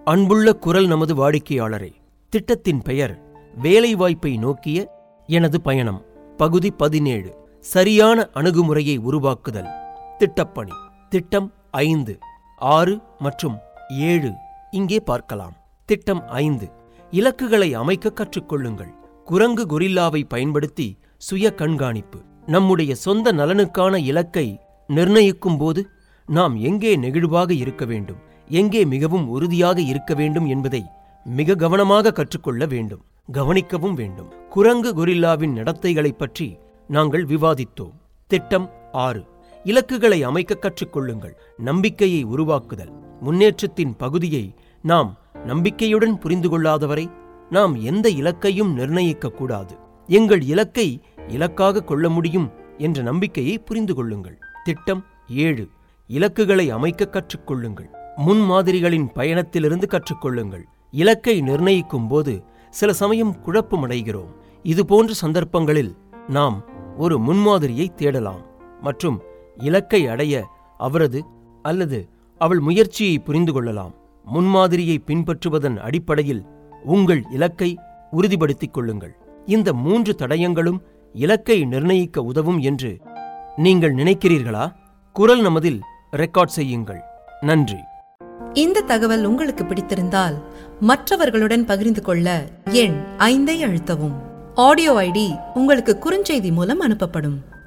அன்புள்ள குரல் நமது வாடிக்கையாளரே திட்டத்தின் பெயர் வேலைவாய்ப்பை நோக்கிய எனது பயணம் பகுதி பதினேழு சரியான அணுகுமுறையை உருவாக்குதல் திட்டப்பணி திட்டம் ஐந்து ஆறு மற்றும் ஏழு இங்கே பார்க்கலாம் திட்டம் ஐந்து இலக்குகளை அமைக்க கற்றுக்கொள்ளுங்கள் குரங்கு கொரில்லாவை பயன்படுத்தி சுய கண்காணிப்பு நம்முடைய சொந்த நலனுக்கான இலக்கை நிர்ணயிக்கும் போது நாம் எங்கே நெகிழ்வாக இருக்க வேண்டும் எங்கே மிகவும் உறுதியாக இருக்க வேண்டும் என்பதை மிக கவனமாக கற்றுக்கொள்ள வேண்டும் கவனிக்கவும் வேண்டும் குரங்கு கொரில்லாவின் நடத்தைகளைப் பற்றி நாங்கள் விவாதித்தோம் திட்டம் ஆறு இலக்குகளை அமைக்க கற்றுக்கொள்ளுங்கள் நம்பிக்கையை உருவாக்குதல் முன்னேற்றத்தின் பகுதியை நாம் நம்பிக்கையுடன் புரிந்து கொள்ளாதவரை நாம் எந்த இலக்கையும் நிர்ணயிக்க கூடாது எங்கள் இலக்கை இலக்காக கொள்ள முடியும் என்ற நம்பிக்கையை புரிந்து கொள்ளுங்கள் திட்டம் ஏழு இலக்குகளை அமைக்க கற்றுக்கொள்ளுங்கள் முன்மாதிரிகளின் பயணத்திலிருந்து கற்றுக்கொள்ளுங்கள் இலக்கை நிர்ணயிக்கும் போது சில சமயம் குழப்பமடைகிறோம் இதுபோன்ற சந்தர்ப்பங்களில் நாம் ஒரு முன்மாதிரியை தேடலாம் மற்றும் இலக்கை அடைய அவரது அல்லது அவள் முயற்சியை புரிந்து கொள்ளலாம் முன்மாதிரியை பின்பற்றுவதன் அடிப்படையில் உங்கள் இலக்கை உறுதிப்படுத்திக் கொள்ளுங்கள் இந்த மூன்று தடயங்களும் இலக்கை நிர்ணயிக்க உதவும் என்று நீங்கள் நினைக்கிறீர்களா குரல் நமதில் ரெக்கார்ட் செய்யுங்கள் நன்றி இந்த தகவல் உங்களுக்கு பிடித்திருந்தால் மற்றவர்களுடன் பகிர்ந்து கொள்ள எண் ஐந்தை அழுத்தவும் ஆடியோ ஐடி உங்களுக்கு குறுஞ்செய்தி மூலம் அனுப்பப்படும்